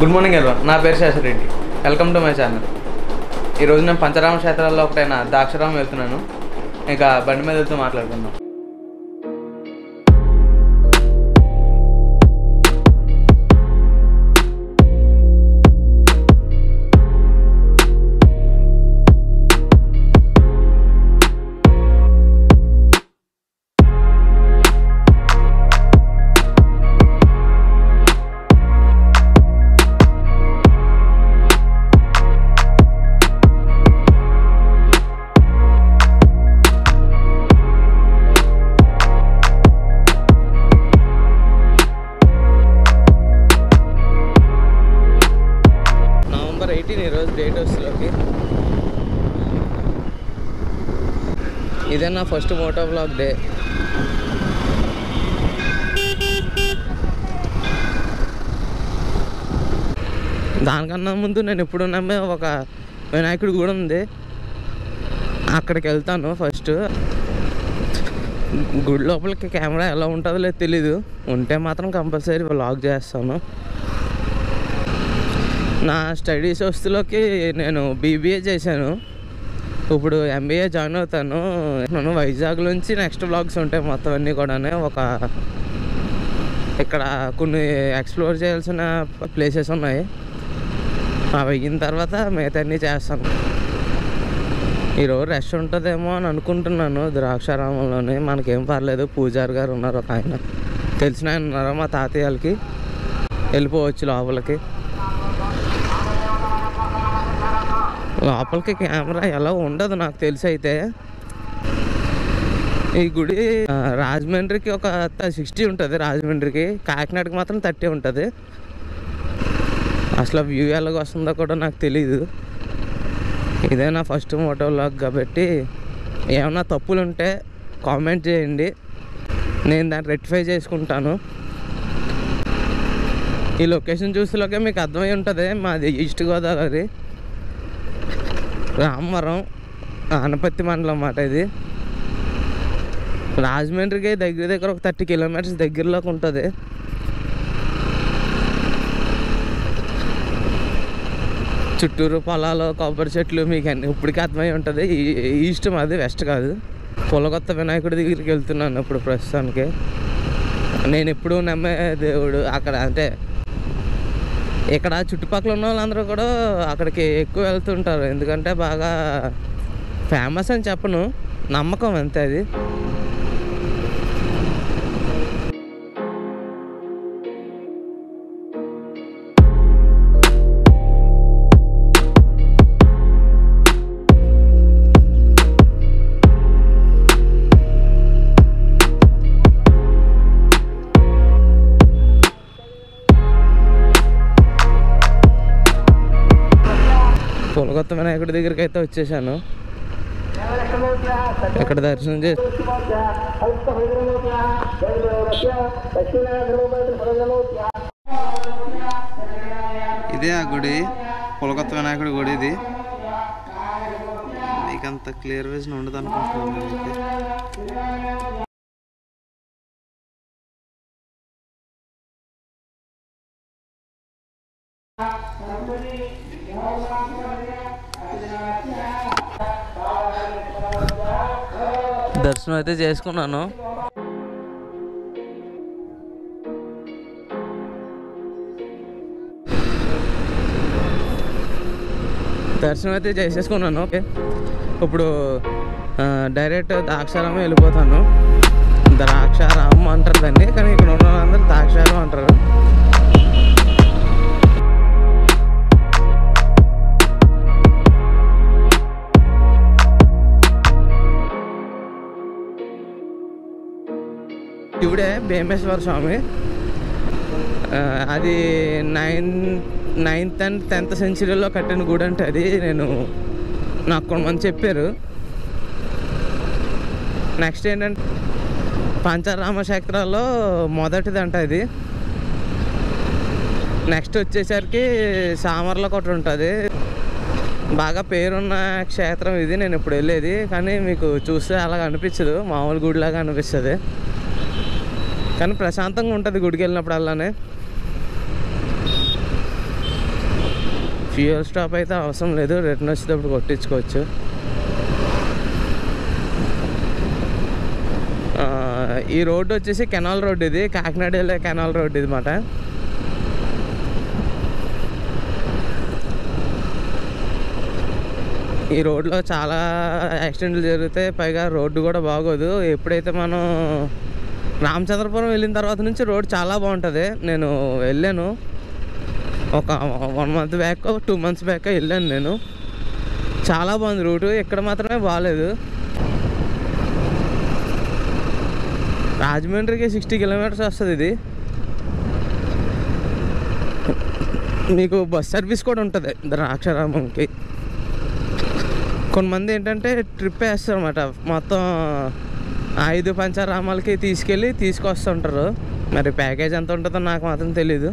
Good morning ఎల్వన్ నా పేరు Sesha Reddy welcome to my channel ఈరోజు నేను పంచరామ క్షేత్రాల్లో ఒకటైన దాక్షరామం వెళ్తున్నాను ఇంకా బండి మీద వెళ్తూ మాట్లాడుకుందాం నవంబర్ ఎయిటీన్ ఈరోజు డేట్ వస్తులోకి ఇదే నా ఫస్ట్ మోటో బ్లాగ్ డే దానికన్నా ముందు నేను ఎప్పుడు నమ్మే ఒక వినాయకుడు కూడా ఉంది అక్కడికి వెళ్తాను ఫస్ట్ గుడి లోపలికి కెమెరా ఎలా ఉంటుందో లేదు తెలీదు ఉంటే మాత్రం కంపల్సరీ వ్లాగ్ చేస్తాను నా స్టడీస్ వస్తులోకి నేను బీబీఏ చేశాను ఇప్పుడు ఎంబీఏ జాయిన్ అవుతాను నేను వైజాగ్ నుంచి నెక్స్ట్ బ్లాగ్స్ ఉంటాయి మొత్తం అన్నీ కూడా ఒక ఇక్కడ కొన్ని ఎక్స్ప్లోర్ చేయాల్సిన ప్లేసెస్ ఉన్నాయి అవి అయిన తర్వాత మిగతా అన్నీ చేస్తాను ఈరోజు రష్ ఉంటుందేమో అని అనుకుంటున్నాను ద్రాక్షారామంలోని మనకేం పర్లేదు పూజారి గారు ఉన్నారు ఒక ఆయన తెలిసిన ఆయన ఉన్నారు మా తాతయ్యలకి వెళ్ళిపోవచ్చు లోపలికి లోపలికి కెమెరా ఎలా ఉండదు నాకు తెలిసి అయితే ఈ గుడి ఆ, రాజమండ్రికి ఒక సిక్స్టీ ఉంటుంది రాజమండ్రికి కాకినాడకి మాత్రం థర్టీ ఉంటుంది అసలు వ్యూ ఎలాగ వస్తుందో కూడా నాకు తెలీదు ఇదే నా ఫస్ట్ మోటో వ్లాగ్ కాబట్టి ఏమన్నా తప్పులు ఉంటే కామెంట్ చేయండి నేను దాన్ని రెక్టిఫై చేసుకుంటాను ఈ లొకేషన్ చూసేలోకే మీకు అర్థమై ఉంటుంది మాది ఈస్ట్ గోదావరి రామవరం ఆనపత్తి మండలం అన్నమాట ఇది రాజమండ్రికి దగ్గర దగ్గర ఒక థర్టీ కిలోమీటర్స్ దగ్గరలోకి ఉంటుంది చుట్టూరు పొలాలు కొబ్బరి చెట్లు మీకు అన్ని ఇప్పటికీ అర్థమై ఉంటుంది ఈ- ఈస్ట్ మాది వెస్ట్ కాదు పొలకొత్త వినాయకుడి దగ్గరికి వెళ్తున్నాను ఇప్పుడు ప్రస్తుతానికి నేను ఎప్పుడు నమ్మే దేవుడు అక్కడ అంటే ఇక్కడ చుట్టుపక్కల ఉన్న వాళ్ళందరూ కూడా అక్కడికి ఎక్కువ వెళ్తుంటారు ఎందుకంటే బాగా ఫేమస్ అని చెప్పను నమ్మకం అంతే అది పొలకొత్త వినాయకుడి దగ్గరికి అయితే వచ్చేసాను ఇక్కడ దర్శనం చేసి ఇదే ఆ గుడి పొలకొత్త వినాయకుడి గుడి ఇది మీకు అంత క్లియర్ విజన్ ఉండదు అనుకుంటున్నాను నేనైతే. దర్శనం అయితే చేసుకున్నాను దర్శనం అయితే చేసేసుకున్నాను ఓకే ఇప్పుడు ఆ, డైరెక్ట్ ద్రాక్షారామం వెళ్ళిపోతాను ద్రాక్షారామం అంటారు దాన్ని కానీ ఇక్కడ ఉన్న వాళ్ళందరూ ద్రాక్షారం అంటారు ఇవిడే భీమేశ్వర స్వామి ఆ, అది నైన్ నైన్త్ అండ్ టెన్త్ సెంచరీలో కట్టిన గుడి అంటే అది నేను నాకు కొంతమంది చెప్పారు నెక్స్ట్ ఏంటంటే పంచరామ క్షేత్రాల్లో మొదటిదంట ఇది నెక్స్ట్ వచ్చేసరికి సామర్లో ఒకటి ఉంటుంది బాగా పేరున్న క్షేత్రం ఇది నేను ఇప్పుడు వెళ్ళేది కానీ మీకు చూస్తే అలాగ అనిపించదు మామూలు గుడిలాగా అనిపిస్తుంది కానీ ప్రశాంతంగా ఉంటుంది గుడికి వెళ్ళినప్పుడు అలానే ఫ్యూయల్ స్టాప్ అయితే అవసరం లేదు రిటర్న్ వచ్చేటప్పుడు కొట్టించుకోవచ్చు ఆ, ఈ రోడ్డు వచ్చేసి కెనాల్ రోడ్ ఇది కాకినాడ వెళ్ళే కెనాల్ రోడ్ ఇది మాట ఈ రోడ్లో చాలా యాక్సిడెంట్లు జరుగుతాయి పైగా రోడ్డు కూడా బాగోదు ఎప్పుడైతే మనం రామచంద్రపురం వెళ్ళిన తర్వాత నుంచి రోడ్ చాలా బాగుంటుంది నేను వెళ్ళాను ఒక one month back two months back వెళ్ళాను నేను చాలా బాగుంది రూటు ఇక్కడ మాత్రమే బాగాలేదు రాజమండ్రికి సిక్స్టీ కిలోమీటర్స్ వస్తుంది ఇది మీకు బస్ సర్వీస్ కూడా ఉంటుంది ద్రాక్షారామంకి కొంతమంది ఏంటంటే ట్రిప్ వేస్తారు అనమాట మొత్తం ఐదు పంచారామాలకి తీసుకెళ్ళి తీసుకొస్తుంటారు మరి ప్యాకేజ్ ఎంత ఉంటుందో నాకు మాత్రం తెలీదు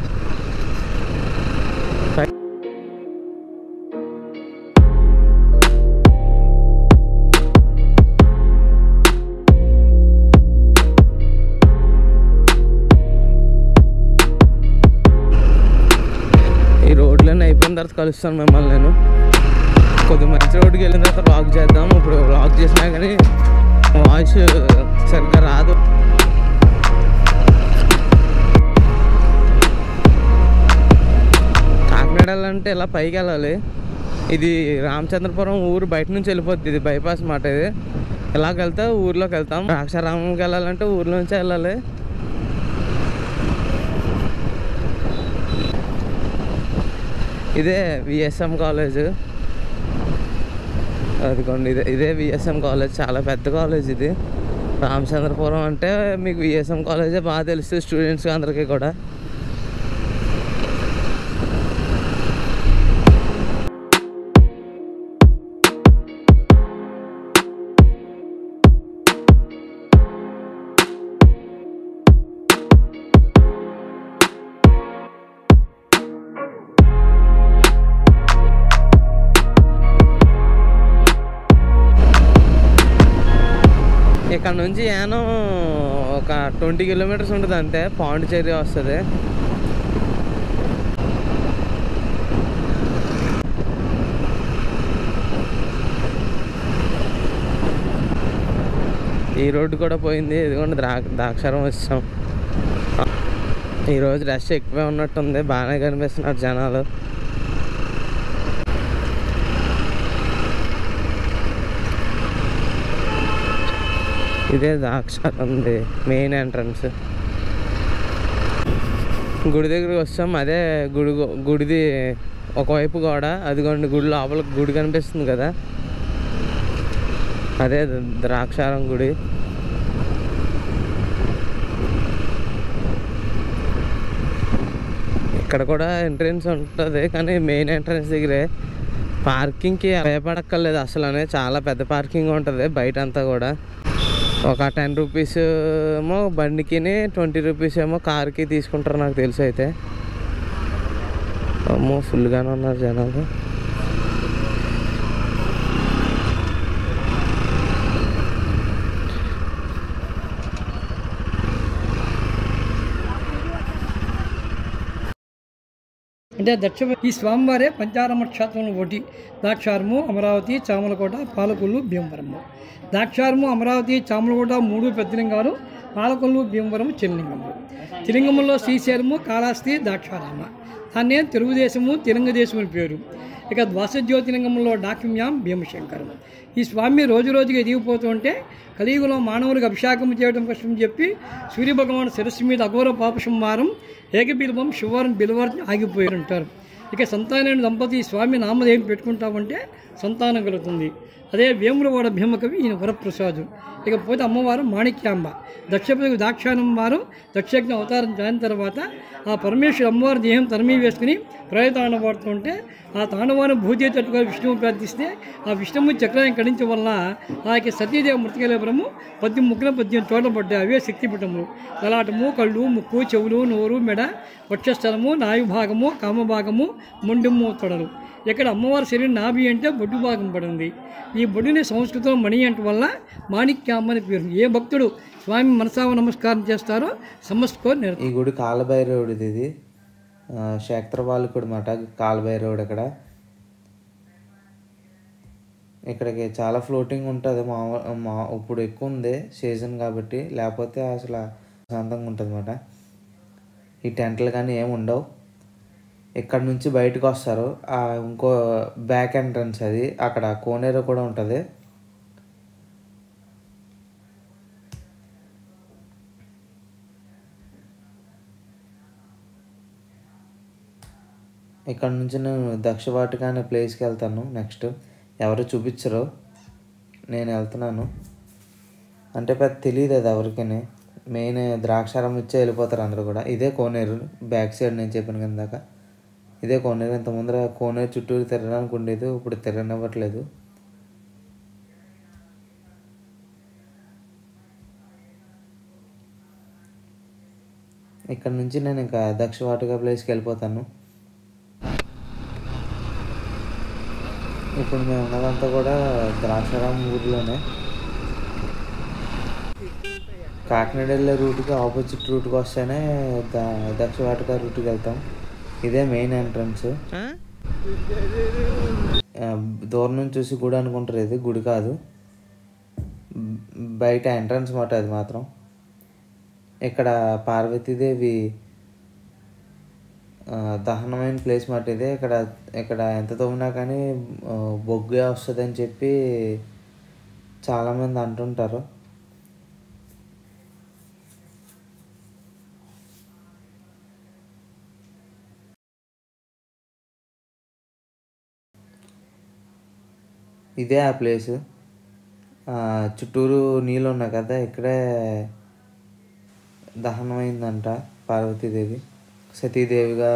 ఈ రోడ్లన్నీ అయిపోయిన తర్వాత కలుస్తాను మిమ్మల్ని నేను కొద్దిగా మంచి రోడ్డుకి వెళ్ళిన తర్వాత వ్లాగ్ చేద్దాం ఇప్పుడు వ్లాగ్ చేసినా కానీ వాయిస్ సరిగ్గా రాదు కాకినాడ వెళ్ళాలంటే ఇలా పైకి వెళ్ళాలి ఇది రామచంద్రపురం ఊరు బయట నుంచి వెళ్ళిపోద్ది ఇది బైపాస్ మాట ఇది ఇలాగ వెళ్తే ఊర్లోకి వెళ్తాం ద్రాక్షారామంకి వెళ్ళాలంటే ఊర్లో నుంచే వెళ్ళాలి ఇదే విఎస్ఎం కాలేజ్ అదిగోండి ఇదే ఇదే విఎస్ఎం కాలేజ్ చాలా పెద్ద కాలేజ్ ఇది రామచంద్రపురం అంటే మీకు విఎస్ఎం కాలేజే బాగా తెలుస్తుంది స్టూడెంట్స్ అందరికీ కూడా ఇక్కడ నుంచి యానం ఒక ట్వంటీ కిలోమీటర్స్ ఉంటుంది అంతే పాండిచేరి వస్తుంది ఈ రోడ్డు కూడా పోయింది ఇదిగోండి ద్రా ద్రాక్షారం వచ్చాం ఈరోజు రష్ ఎక్కువే ఉన్నట్టుంది బాగానే కనిపిస్తున్నారు జనాలు ఇదే ద్రాక్షారం ఉంది మెయిన్ ఎంట్రన్స్ గుడి దగ్గరికి వస్తాం అదే గుడి గో- గుడిది ఒకవైపు గోడ అదిగోండి గుడి లోపల గుడి కనిపిస్తుంది కదా అదే ద- ద్రాక్షారం గుడి ఇక్కడ కూడా ఎంట్రన్స్ ఉంటుంది కానీ మెయిన్ ఎంట్రన్స్ దగ్గరే పార్కింగ్కి భయపడక్కర్లేదు అసలు చాలా పెద్ద పార్కింగ్ ఉంటుంది బయట అంతా కూడా ఒక టెన్ రూపీస్ ఏమో బండికి ట్వంటీ రూపీస్ ఏమో కార్కి తీసుకుంటారు నాకు తెలిసి అయితే అమ్మో ఫుల్గానే ఉన్నారు జనాలు అంటే దక్ష ఈ స్వామివారే పంచారమ క్షేత్రంలో ఒకటి దాక్షారము అమరావతి చామలకోట పాలకొల్లు భీమవరము దాక్షారము అమరావతి చామలకోట మూడు పెద్దలింగాలు పాలకొల్లు భీమవరము చిన్నలింగము తిలింగంలో శ్రీశైలము కాళహస్తి దాక్షారామ దాన్నే తెలుగుదేశము తెలంగదేశం అని పేరు ఇక ద్వాస జ్యోతిలింగంలో డాకిమ్యాం భీమశంకరం ఈ స్వామి రోజు రోజుకి ఎదిగిపోతుంటే కలియుగంలో మానవులకు అభిషేకం చేయడం కష్టం చెప్పి సూర్యభగవాన్ శిరస్సు మీద అఘోర పాప సంహారం ఏకబిల్వం శివారం బిలవారిని ఆగిపోయారు అంటారు ఇక సంతానమైన దంపతి ఈ స్వామి నామధేయం పెట్టుకుంటామంటే సంతానం కలుగుతుంది అదే వేములవాడ భీమకవి ఈయన వరప్రసాదు ఇకపోతే అమ్మవారు మాణిక్యాంబ దక్షపతి దాక్షాయనం వారు దక్షజ్ఞ అవతారం జాయిన తర్వాత ఆ పరమేశ్వరు అమ్మవారి దేహం తరమీ వేసుకుని ప్రయతాండం పడుతుంటే ఆ తాండవాన్ని భూదేవి తట్టుగా విష్ణువు ప్రార్థిస్తే ఆ విష్ణువు చక్రాన్ని కడించడం వల్ల ఆ యొక్క సతీదేవి మృతికలేపురము పద్దెనిమిది ముక్కున పద్దెనిమిది చోట్ల పడ్డాయి అవే శక్తిపీఠములు లలాటము కళ్ళు ముక్కు చెవులు నోరు మెడ వక్షస్థలము నాయుభాగము కామభాగము మొండెము తొడలు ఇక్కడ అమ్మవారి శరీరం నాభి అంటే బొడ్డు భాగం పడింది ఈ బొడ్డుని సంస్కృతంలో మణి అంటే వల్ల మాణిక్యామ్మ అని పేరు ఏ భక్తుడు స్వామి మనసావ నమస్కారం చేస్తారో సమస్కో నిర్ ఈ గుడి కాలభైరవుడిది ఇది క్షేత్రపాలకుడు మాట కాలభైరవుడు ఇక్కడ ఇక్కడికి చాలా ఫ్లోటింగ్ ఉంటుంది మా మా ఇప్పుడు ఎక్కువ ఉంది సీజన్ కాబట్టి లేకపోతే అసలు శాంతంగా ఉంటుంది అన్నమాట ఈ టెంట్లు కానీ ఏమి ఉండవు ఇక్కడ నుంచి బయటకు వస్తారు ఆ ఇంకో బ్యాక్ ఎంట్రన్స్ అది అక్కడ కోనేరు కూడా ఉంటుంది ఇక్కడ నుంచి నేను దక్షవాటిక అనే ప్లేస్కి వెళ్తాను నెక్స్ట్ ఎవరు చూపించరు నేను వెళ్తున్నాను అంటే పెద్ద తెలియదు అది ఎవరికి మెయిన్ ద్రాక్షారం ఇచ్చే వెళ్ళిపోతారు అందరూ కూడా ఇదే కోనేరు బ్యాక్ సైడ్ నేను చెప్పిన కిందాక ఇదే కోనేరు ఇంత ముందర కోనేరు చుట్టూరు తిరగడానికి ఉండేది ఇప్పుడు తిరగనివ్వట్లేదు ఇక్కడ నుంచి నేను ఇంకా దక్షవాటిక ప్లేస్కి వెళ్ళిపోతాను ఇప్పుడు మేము ఉన్నదంతా కూడా ద్రాక్షారాం ఊర్లోనే కాకినాడ వెళ్ళే రూట్కి ఆపోజిట్ రూట్కి వస్తేనే ద దక్షవాటిక రూట్కి వెళ్తాం ఇదే మెయిన్ ఎంట్రన్స్ దూరం నుంచి చూసి గుడి అనుకుంటారు ఇది గుడి కాదు బయట ఎంట్రన్స్ మాట అది మాత్రం ఇక్కడ పార్వతీదేవి ఆ, దహనమైన ప్లేస్ మాట ఇదే ఇక్కడ ఇక్కడ ఎంత తవ్వినా కానీ ఆ, బొగ్గే వస్తుంది అని చెప్పి చాలామంది అంటుంటారు ఇదే ఆ ప్లేస్ చుట్టూరు నీళ్ళు ఉన్నాయి కదా ఇక్కడే దహనమైందంట పార్వతీదేవి సతీదేవిగా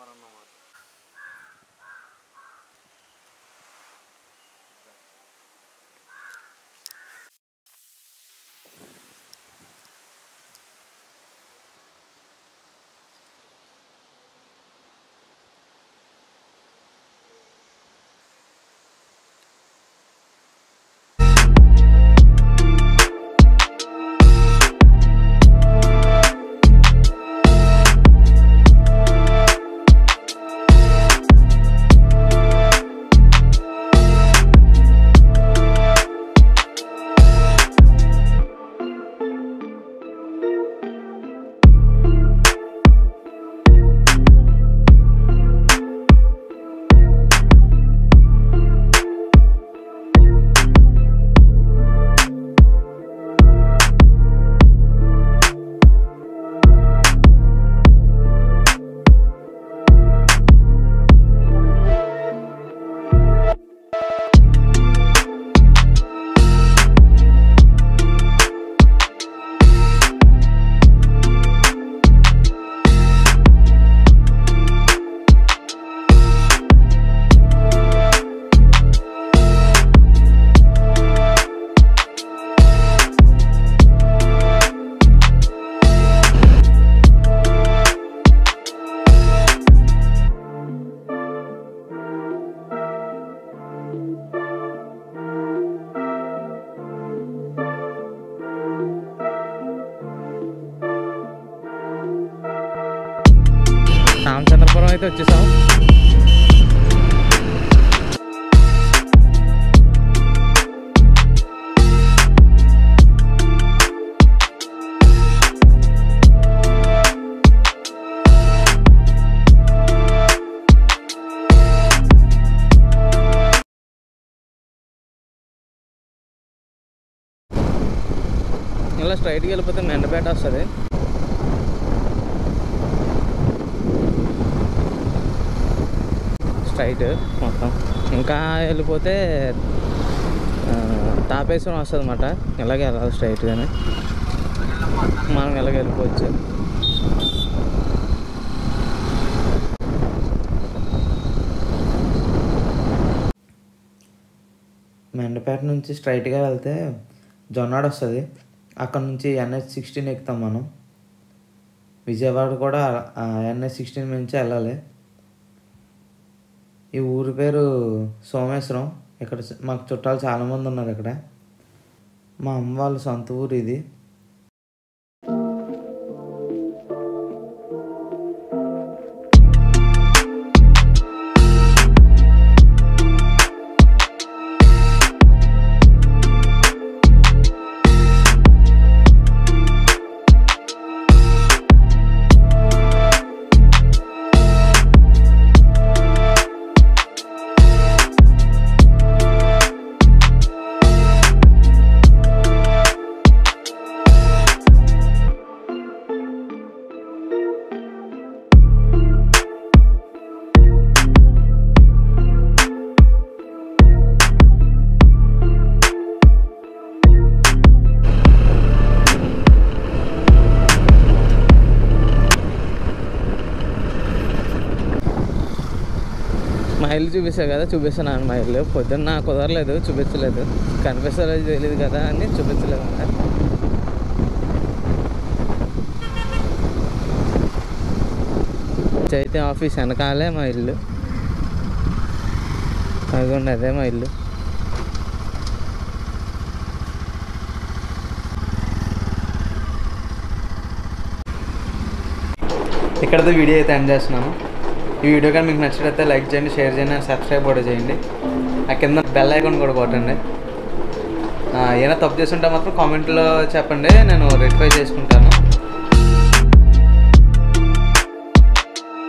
రామచంద్రపురం అయితే వచ్చేసాం ఇలా స్ట్రైట్కి వెళ్ళిపోతే మెండపేట వస్తుంది స్ట్రైట్ మొత్తం ఇంకా వెళ్ళిపోతే ఆ, తాపేశ్వరం వస్తుంది అన్నమాట ఇలాగే వెళ్ళాలి స్ట్రైట్గానే మనం ఇలాగ వెళ్ళిపోవచ్చు మెండపేట నుంచి స్ట్రైట్గా వెళ్తే జొన్నాడ వస్తుంది అక్కడ నుంచి ఎన్హెచ్ సిక్స్టీన్ ఎక్కుతాం మనం విజయవాడ కూడా ఎన్హెచ్ సిక్స్టీన్ నుంచి వెళ్ళాలి ఈ ఊరి పేరు సోమేశ్వరం ఇక్కడ చ- మాకు చుట్టాలు చాలామంది ఉన్నారు ఇక్కడ మా అమ్మ వాళ్ళ సొంత ఊరు ఇది ఇల్లు చూపిస్తాను కదా చూపిస్తున్నాను మా ఇల్లు పొద్దున్న కుదరలేదు చూపించలేదు కనిపిస్తలేదు తెలియదు కదా అని చూపించలేదు అన్నమాట చైతన్య ఆఫీస్ వెనకాలే మా ఇల్లు అదిగోండి అదే మా ఇల్లు ఇక్కడతో వీడియో అయితే ఎండ్ చేస్తున్నాము ఈ వీడియో కానీ మీకు నచ్చినట్లయితే లైక్ చేయండి షేర్ చేయండి అండ్ సబ్స్క్రైబ్ కూడా చేయండి ఆ కింద బెల్ ఐకాన్ కూడా కొట్టండి ఆ, ఏమైనా తప్పు చేస్తుంటే మాత్రం కామెంట్లో చెప్పండి నేను రెక్టిఫై చేసుకుంటాను